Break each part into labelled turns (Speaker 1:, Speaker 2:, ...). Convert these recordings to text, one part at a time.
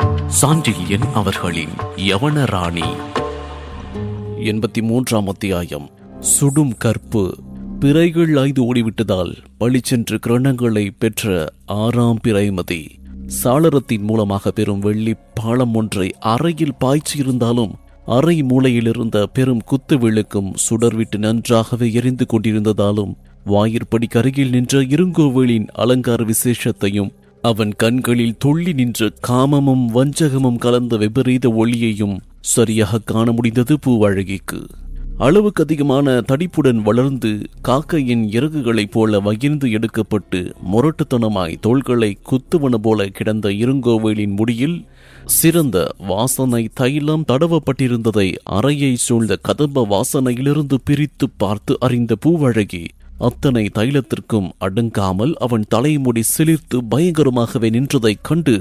Speaker 1: சாண்டில்யன் அவர்களின் யவனராணி எண்பத்தி மூன்றாம் அத்தியாயம் சுடும் கற்பு பிறைகள் ஆய்ந்து ஓடிவிட்டதால் பளிச்சென்று கிரணங்களை பெற்ற ஆறாம் பிறைமதி சாளரத்தின் மூலமாக பெறும் வெள்ளி பாலம் ஒன்றை அறையில் பாய்ச்சியிருந்தாலும் அறை மூலையில் இருந்த பெரும் குத்து விளக்கும் சுடர்விட்டு நன்றாகவே எரிந்து கொண்டிருந்ததாலும் வாயிற்படி கருகில் நின்ற இருங்கோவேளின் அலங்கார விசேஷத்தையும் அவன் கண்களில் துள்ளி நின்ற காமமும் வஞ்சகமும் கலந்த விபரீத ஒளியையும் சரியாக காண முடிந்தது பூவழகிக்கு அளவுக்கு அதிகமான தடிப்புடன் வளர்ந்து காக்கையின் இறகுகளைப் போல வகிர்ந்து எடுக்கப்பட்டு முரட்டுத்தனமாய் தோள்களை குத்துவன போல கிடந்த இருங்கோவேலின் முடியில் சிறந்த வாசனை தைலம் தடவப்பட்டிருந்ததை அறையை சூழ்ந்த கதம்ப வாசனையிலிருந்து பிரித்து பார்த்து அறிந்த பூவழகி அத்தனை தைலத்திற்கும் அடங்காமல் அவன் தலைமுடி சிலிர்த்து பயங்கரமாகவே நின்றதைக் கண்டு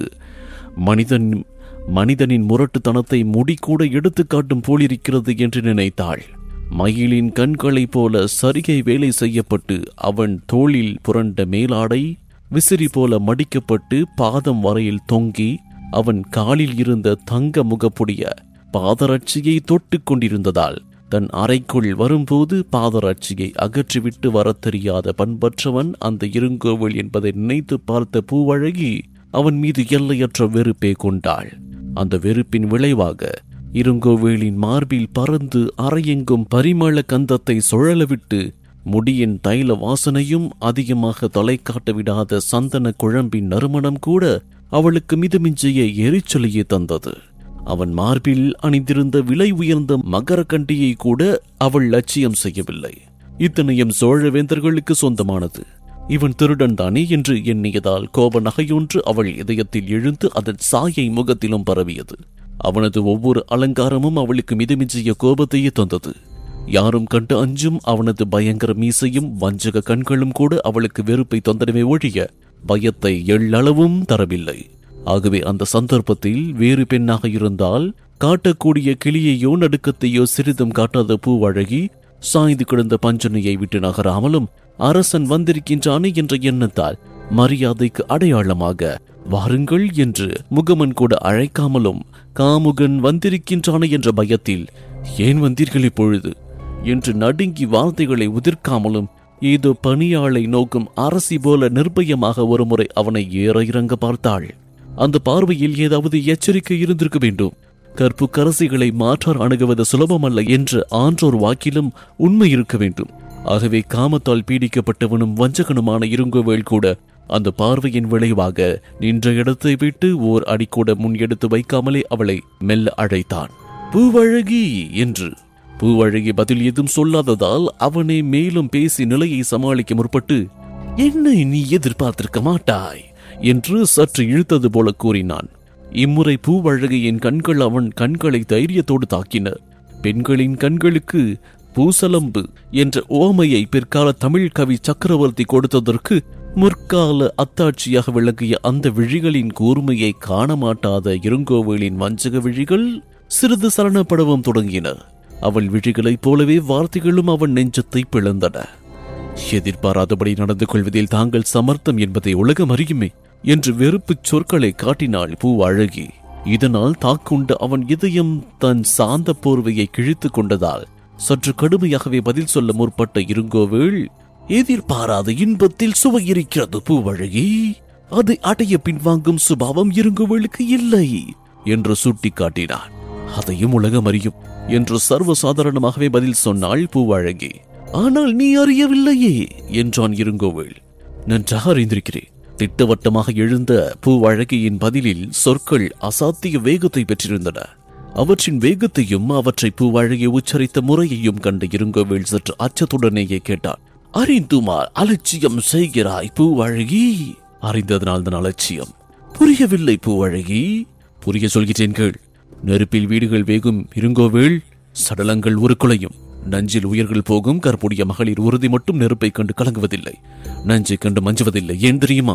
Speaker 1: மனிதன் மனிதனின் முரட்டுத்தனத்தை முடி கூட எடுத்துக்காட்டும் போலிருக்கிறது என்று நினைத்தாள் மயிலின் கண்களைப் போல சரிகை வேலை செய்யப்பட்டு அவன் தோளில் புரண்ட மேலாடை விசிறி போல மடிக்கப்பட்டு பாதம் வரையில் தொங்கி அவன் காலில் இருந்த தங்க முகப்புடைய பாதரட்சியை தொட்டுக் கொண்டிருந்ததால் தன் அறைக்குள் வரும்போது பாதரட்சியை அகற்றிவிட்டு வரத் தெரியாத பண்பற்றவன் அந்த இருங்கோவில் என்பதை நினைத்து பார்த்த பூவழகி அவன் மீது எல்லையற்ற வெறுப்பே கொண்டாள் அந்த வெறுப்பின் விளைவாக இருங்கோவேலின் மார்பில் பறந்து அறையெங்கும் பரிமள கந்தத்தை சுழலவிட்டு முடியின் தைல வாசனையும் அதிகமாக தொலைக்காட்ட விடாத சந்தன குழம்பின் நறுமணம் கூட அவளுக்கு மிதமிஞ்சிய எரிச்சலையே தந்தது அவன் மார்பில் அணிந்திருந்த விலை உயர்ந்த மகர கண்டியை கூட அவள் லட்சியம் செய்யவில்லை இத்தனையும் சோழவேந்தர்களுக்கு சொந்தமானது இவன் திருடன் தானே என்று எண்ணியதால் கோப நகையொன்று அவள் இதயத்தில் எழுந்து அதன் சாயை முகத்திலும் பரவியது அவனது ஒவ்வொரு அலங்காரமும் அவளுக்கு மிதமிஞ்சிய கோபத்தையே தந்தது யாரும் கண்டு அஞ்சும் அவனது பயங்கர மீசையும் வஞ்சக கண்களும் கூட அவளுக்கு வெறுப்பை தந்தனவே ஒழிய பயத்தை எள்ளளவும் தரவில்லை ஆகவே அந்த சந்தர்ப்பத்தில் வேறு பெண்ணாக இருந்தால் காட்டக்கூடிய கிளியையோ நடுக்கத்தையோ சிறிதும் காட்டாத பூவழகி சாய்ந்து கிடந்த பஞ்சனையை விட்டு நகராமலும் அரசன் வந்திருக்கின்றானே என்ற எண்ணத்தால் மரியாதைக்கு அடையாளமாக வாருங்கள் என்று முகமன் கூட அழைக்காமலும் காமுகன் வந்திருக்கின்றானே என்ற பயத்தில் ஏன் வந்தீர்கள் இப்பொழுது என்று நடுங்கி வார்த்தைகளை உதிர்க்காமலும் ஏதோ பணியாளை நோக்கும் அரசி போல நிர்பயமாக ஒருமுறை அவனை ஏற இறங்க பார்த்தாள் அந்த பார்வையில் ஏதாவது எச்சரிக்கை இருந்திருக்க வேண்டும் கற்பு கரசிகளை மாற்றார் அணுகுவது சுலபமல்ல என்று ஆன்றோர் வாக்கிலும் உண்மை இருக்க வேண்டும் ஆகவே காமத்தால் பீடிக்கப்பட்டவனும் வஞ்சகனுமான இருங்கோவேல் கூட அந்த பார்வையின் விளைவாக நின்ற இடத்தை விட்டு ஓர் அடி கூட முன் எடுத்து வைக்காமலே அவளை மெல்ல அழைத்தான் பூவழகி என்று பூவழகி பதில் எதுவும் சொல்லாததால் அவனை மேலும் பேசி நிலையை சமாளிக்க முற்பட்டு என்னை நீ எதிர்பார்த்திருக்க மாட்டாய் என்று சற்று இழுத்தது போல கூறினான் இம்முறை பூவழகியின் கண்கள் அவன் கண்களை தைரியத்தோடு தாக்கின பெண்களின் கண்களுக்கு பூசலம்பு என்ற ஓமையை பிற்கால தமிழ் கவி சக்கரவர்த்தி கொடுத்ததற்கு முற்கால அத்தாட்சியாக விளங்கிய அந்த விழிகளின் கூர்மையை காண மாட்டாத இருங்கோவேலின் வஞ்சக விழிகள் சிறிது சலனப்படவும் தொடங்கின அவள் விழிகளைப் போலவே வார்த்தைகளும் அவன் நெஞ்சத்தை பிளந்தன எதிர்பாராதபடி நடந்து கொள்வதில் தாங்கள் சமர்த்தம் என்பதை உலகம் அறியுமே என்று வெறுப்புச் சொற்களை காட்டினாள் பூ அழகி இதனால் தாக்குண்ட அவன் இதயம் தன் சாந்த போர்வையை கிழித்துக் கொண்டதால் சற்று கடுமையாகவே பதில் சொல்ல முற்பட்ட இருங்கோவேள் எதிர்பாராத இன்பத்தில் சுவை இருக்கிறது பூவழகி அதை அடைய பின்வாங்கும் சுபாவம் இருங்கோவேளுக்கு இல்லை என்று சுட்டிக்காட்டினான் அதையும் உலகம் அறியும் என்று சர்வசாதாரணமாகவே பதில் சொன்னாள் பூவழகி ஆனால் நீ அறியவில்லையே என்றான் இருங்கோவேள் நன்றாக அறிந்திருக்கிறேன் திட்டவட்டமாக எழுந்த பூவழகியின் பதிலில் சொற்கள் அசாத்திய வேகத்தை பெற்றிருந்தன அவற்றின் வேகத்தையும் அவற்றை பூவழகி உச்சரித்த முறையையும் கண்ட இருங்கோவேள் சற்று அச்சத்துடனேயே கேட்டான் அறிந்துமா அலட்சியம் செய்கிறாய் பூவழகி அறிந்ததனால் தான் அலட்சியம் புரியவில்லை பூவழகி புரிய சொல்கிறேன் கேள் நெருப்பில் வீடுகள் வேகும் இருங்கோவேள் சடலங்கள் உருக்குலையும் நஞ்சில் உயிர்கள் போகும் கற்புடைய மகளிர் உறுதி மட்டும் நெருப்பை கண்டு கலங்குவதில்லை நஞ்சை கண்டு மஞ்சுவதில்லை ஏன் தெரியுமா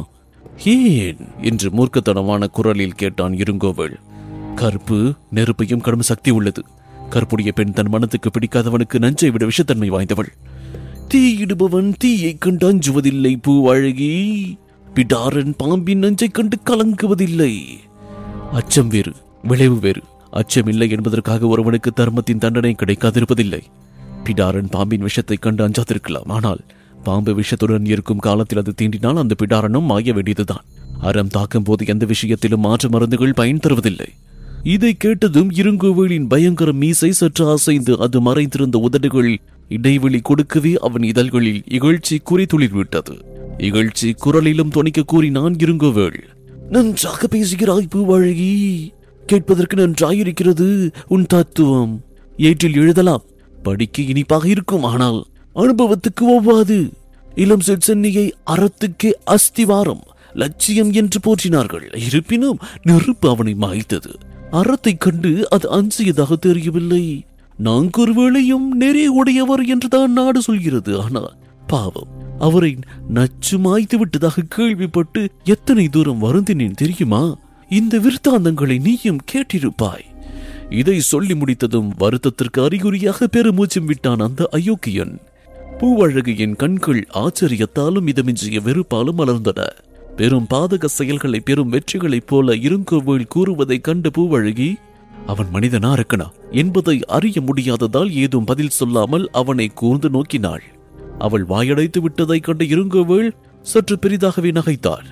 Speaker 1: ஏன் என்று மூர்க்கத்தனமான குரலில் கேட்டான் இருங்கோவேள் கற்பு நெருப்பையும் கடும் சக்தி உள்ளது கற்புடைய பெண் தன் மனத்துக்கு பிடிக்காதவனுக்கு நஞ்சை விட விஷத்தன்மை வாய்ந்தவள் தீயிடுபவன் தீயை கண்டு அஞ்சுவதில்லை பூவழகி பிடாரன் பாம்பின் நஞ்சை கண்டு கலங்குவதில்லை அச்சம் வேறு விளைவு வேறு அச்சம் இல்லை என்பதற்காக ஒருவனுக்கு தர்மத்தின் தண்டனை கிடைக்காதிருப்பதில்லை பிடாரன் பாம்பின் விஷத்தை கண்டு அஞ்சாதிருக்கலாம் ஆனால் பாம்பு விஷத்துடன் இருக்கும் காலத்தில் அது தீண்டினால் அந்த பிடாரனும் மாய வேண்டியதுதான் அறம் தாக்கும் போது எந்த விஷயத்திலும் மாற்று மருந்துகள் பயன் தருவதில்லை இதை கேட்டதும் இருங்கோவேலின் பயங்கர மீசை சற்று அசைந்து அது மறைந்திருந்த உதடுகள் இடைவெளி கொடுக்கவே அவன் இதழ்களில் இகழ்ச்சி குறித்துளிர் விட்டது இகழ்ச்சி குரலிலும் துணிக்க கூறினான் இருங்கோவேள் நன்றாக பேசுகிறாய் பூவழகி கேட்பதற்கு நன்றாயிருக்கிறது உன் தத்துவம் ஏற்றில் எழுதலாம் படிக்க இனிப்பாக இருக்கும் ஆனால் அனுபவத்துக்கு ஒவ்வாது இளம் சென்னியை அறத்துக்கே அஸ்திவாரம் லட்சியம் என்று போற்றினார்கள் இருப்பினும் நெருப்பு அவனை மாய்த்தது அறத்தைக் கண்டு அது அஞ்சியதாக தெரியவில்லை நான்கு ஒருவேளையும் நெறி உடையவர் என்றுதான் நாடு சொல்கிறது ஆனால் பாவம் அவரை நச்சு மாய்த்து விட்டதாக கேள்விப்பட்டு எத்தனை தூரம் வருந்தினேன் தெரியுமா இந்த விருத்தாந்தங்களை நீயும் கேட்டிருப்பாய் இதை சொல்லி முடித்ததும் வருத்தத்திற்கு அறிகுறியாக பெருமூச்சும் விட்டான் அந்த அயோக்கியன் பூவழகியின் கண்கள் ஆச்சரியத்தாலும் இதமிஞ்சிய வெறுப்பாலும் மலர்ந்தன பெரும் பாதக செயல்களை பெரும் வெற்றிகளைப் போல இருங்கோவில் கூறுவதைக் கண்ட பூவழகி அவன் மனிதனா இருக்கனா என்பதை அறிய முடியாததால் ஏதும் பதில் சொல்லாமல் அவனை கூர்ந்து நோக்கினாள் அவள் வாயடைத்து விட்டதைக் கண்ட இருங்கோவேள் சற்று பெரிதாகவே நகைத்தாள்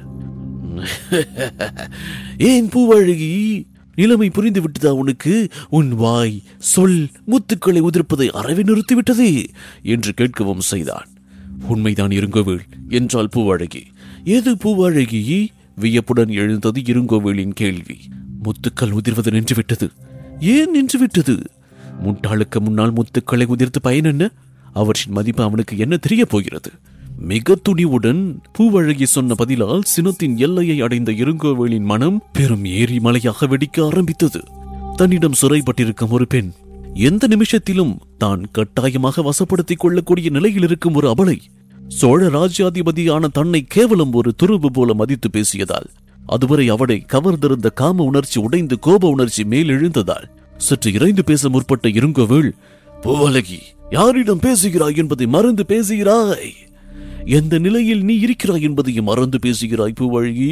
Speaker 1: ஏன் பூவழகி நிலைமை புரிந்து விட்டதா உனக்கு உன் வாய் சொல் முத்துக்களை உதிர்ப்பதை அறவே நிறுத்திவிட்டதே என்று கேட்கவும் செய்தான் உண்மைதான் இருங்கோவேள் என்றாள் பூவழகி எது பூவழகி வியப்புடன் எழுந்தது இருங்கோவேளின் கேள்வி முத்துக்கள் உதிர்வது நின்றுவிட்டது ஏன் நின்றுவிட்டது முட்டாளுக்கு முன்னால் முத்துக்களை உதிர்த்து பயன் என்ன அவற்றின் மதிப்பு அவனுக்கு என்ன தெரிய போகிறது மிக துணிவுடன் பூவழகி சொன்ன பதிலால் சினத்தின் எல்லையை அடைந்த இருங்கோவேளின் மனம் பெரும் ஏரி மலையாக வெடிக்க ஆரம்பித்தது தன்னிடம் சிறைப்பட்டிருக்கும் ஒரு பெண் எந்த நிமிஷத்திலும் தான் கட்டாயமாக வசப்படுத்திக் கொள்ளக்கூடிய நிலையில் இருக்கும் ஒரு அபலை சோழ ராஜ்யாதிபதியான தன்னை கேவலம் ஒரு துருவு போல மதித்து பேசியதால் அதுவரை அவளை கவர்ந்திருந்த காம உணர்ச்சி உடைந்து கோப உணர்ச்சி மேலெழுந்ததால் சற்று இறைந்து பேச முற்பட்ட இருங்கோவேள் பூவலகி யாரிடம் பேசுகிறாய் என்பதை மறந்து பேசுகிறாய் எந்த நிலையில் நீ இருக்கிறாய் என்பதையும் மறந்து பேசுகிறாய் பூவழகி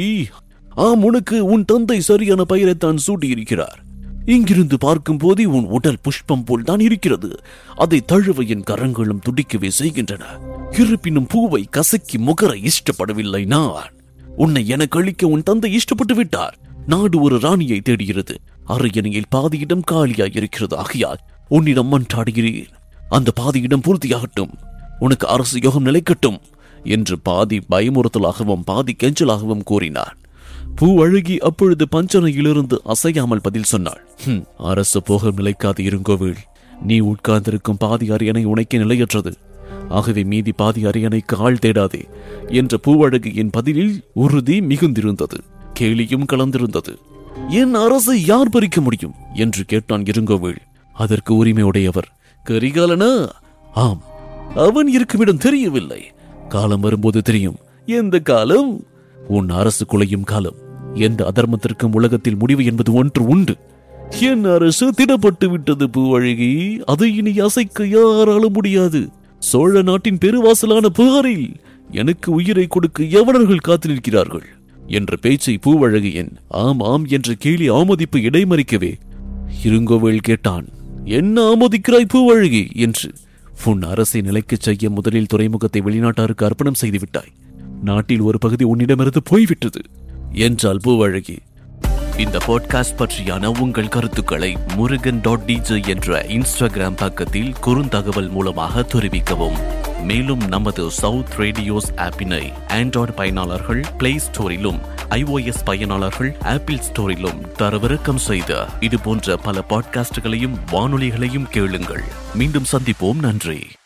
Speaker 1: ஆம் உனக்கு உன் தந்தை சரியான பெயரைத்தான் சூட்டியிருக்கிறார் இங்கிருந்து பார்க்கும் போதே உன் உடல் புஷ்பம் போல் தான் இருக்கிறது அதை தழுவ என் கரங்களும் துடிக்கவே செய்கின்றன இருப்பினும் பூவை கசக்கி முகர இஷ்டப்படவில்லை நான் உன்னை எனக்கு அளிக்க உன் தந்தை இஷ்டப்பட்டு விட்டார் நாடு ஒரு ராணியை தேடுகிறது அரியணையில் பாதியிடம் காலியாய் இருக்கிறது ஆகையால் உன்னிடம் மன்றாடுகிறேன் அந்த பாதியிடம் பூர்த்தியாகட்டும் உனக்கு அரசு யோகம் நிலைக்கட்டும் என்று பாதி பயமுறுத்தலாகவும் பாதி கெஞ்சலாகவும் கூறினார் பூ அழுகி அப்பொழுது பஞ்சனையிலிருந்து அசையாமல் பதில் சொன்னாள் "ஹும், அரசு போக நிலைக்காது இருங்கோவில் நீ உட்கார்ந்திருக்கும் பாதி அரியணை உனக்கே நிலையற்றது ஆகவே மீதி பாதி அரியணைக்கு ஆள் தேடாதே என்ற பூவழகியின் பதிலில் உறுதி மிகுந்திருந்தது கேலியும் கலந்திருந்தது என் அரசை யார் பறிக்க முடியும் என்று கேட்டான் இருங்கோவில் அதற்கு உரிமை உடையவர் கரிகாலனா ஆம் அவன் இருக்குமிடம் தெரியவில்லை காலம் வரும்போது தெரியும் எந்த காலம் உன் அரசு குலையும் காலம் எந்த அதர்மத்திற்கும் உலகத்தில் முடிவு என்பது ஒன்று உண்டு என் அரசு திடப்பட்டு விட்டது பூவழகி அதை இனி அசைக்க யாராலும் முடியாது சோழ நாட்டின் பெருவாசலான புகாரில் எனக்கு உயிரை கொடுக்க எவனர்கள் காத்து நிற்கிறார்கள் என்ற பேச்சை பூவழகியன் ஆம் ஆம் என்ற கேலி ஆமோதிப்பு இடைமறிக்கவே இருங்கோவேல் கேட்டான் என்ன ஆமோதிக்கிறாய் பூவழகி என்று உன் அரசை நிலைக்கச் செய்ய முதலில் துறைமுகத்தை வெளிநாட்டாருக்கு அர்ப்பணம் செய்து விட்டாய் நாட்டில் ஒரு பகுதி உன்னிடமிருந்து போய்விட்டது என்றாள் பூவழகி இந்த பாட்காஸ்ட் பற்றியான உங்கள் கருத்துக்களை முருகன் டாட் டிஜே என்ற இன்ஸ்டாகிராம் பக்கத்தில் குறுந்தகவல் மூலமாக தெரிவிக்கவும் மேலும் நமது சவுத் ரேடியோஸ் ஆப்பினை ஆண்ட்ராய்டு பயனாளர்கள் பிளே ஸ்டோரிலும் ஐஓஎஸ் பயனாளர்கள் ஆப்பிள் ஸ்டோரிலும் தரவிறக்கம் செய்த இது போன்ற பல பாட்காஸ்டுகளையும் வானொலிகளையும் கேளுங்கள் மீண்டும் சந்திப்போம் நன்றி